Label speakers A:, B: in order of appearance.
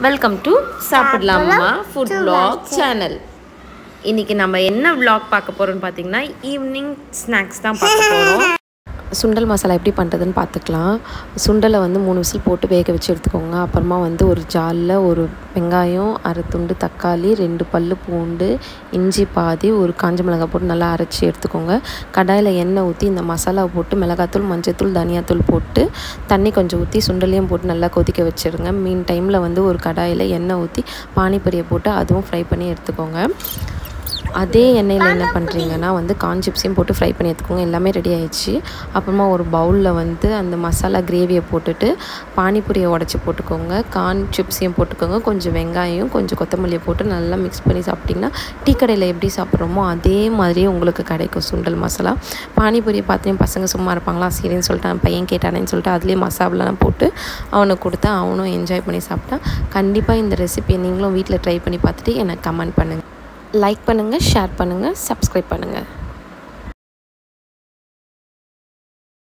A: welcome to சாப்பிடலாமா food vlog channel இன்னைக்கு நம்ம என்ன vlog பார்க்க போகிறோம்னு பார்த்தீங்கன்னா ஈவினிங் ஸ்நாக்ஸ் தான் பார்க்க போகிறோம்
B: சுண்டல் மசாலா எப்படி பண்ணுறதுன்னு பார்த்துக்கலாம் சுண்டலை வந்து மூணு விசில் போட்டு வேக வச்சு எடுத்துக்கோங்க அப்புறமா வந்து ஒரு ஜாலில் ஒரு வெங்காயம் அரை துண்டு தக்காளி ரெண்டு பல் பூண்டு இஞ்சி பாதி ஒரு காஞ்ச மிளகாய் போட்டு நல்லா அரைச்சி எடுத்துக்கோங்க கடாயில் எண்ணெய் ஊற்றி இந்த மசாலாவை போட்டு மிளகாத்தூள் மஞ்சத்தூள் தனியாத்தூள் போட்டு தண்ணி கொஞ்சம் ஊற்றி சுண்டலையும் போட்டு நல்லா கொதிக்க வச்சுருங்க மீன் டைமில் வந்து ஒரு கடாயில் எண்ணெய் ஊற்றி பானிபூரியை போட்டு அதுவும் ஃப்ரை பண்ணி எடுத்துக்கோங்க அதே எண்ணெயில் என்ன பண்ணுறீங்கன்னா வந்து கார்ன் சிப்ஸையும் போட்டு ஃப்ரை பண்ணி எடுத்துக்கோங்க எல்லாமே ரெடி ஆயிடுச்சு அப்புறமா ஒரு பவுலில் வந்து அந்த மசாலா கிரேவியை போட்டுட்டு பானிபூரியை உடச்சி போட்டுக்கோங்க கார்ன் சிப்ஸையும் போட்டுக்கோங்க கொஞ்சம் வெங்காயம் கொஞ்சம் கொத்தமல்லியை போட்டு நல்லா மிக்ஸ் பண்ணி சாப்பிட்டிங்கன்னா டீ கடையில் எப்படி சாப்பிட்றோமோ அதே மாதிரியே உங்களுக்கு கிடைக்கும் சுண்டல் மசாலா பானிபூரியை பார்த்து பசங்க சும்மா இருப்பாங்களா சரின்னு சொல்லிட்டு அவன் பையன் கேட்டானேன்னு சொல்லிட்டு அதுலேயே மசாலாலாம் போட்டு அவனுக்கு கொடுத்தா அவனும் என்ஜாய் பண்ணி சாப்பிட்டான் கண்டிப்பாக இந்த ரெசிபியை நீங்களும் வீட்டில் ட்ரை பண்ணி பார்த்துட்டு எனக்கு கமெண்ட் பண்ணுங்கள் லைக் பண்ணுங்கள் ஷேர் பண்ணுங்கள் சப்ஸ்கிரைப் பண்ணுங்கள்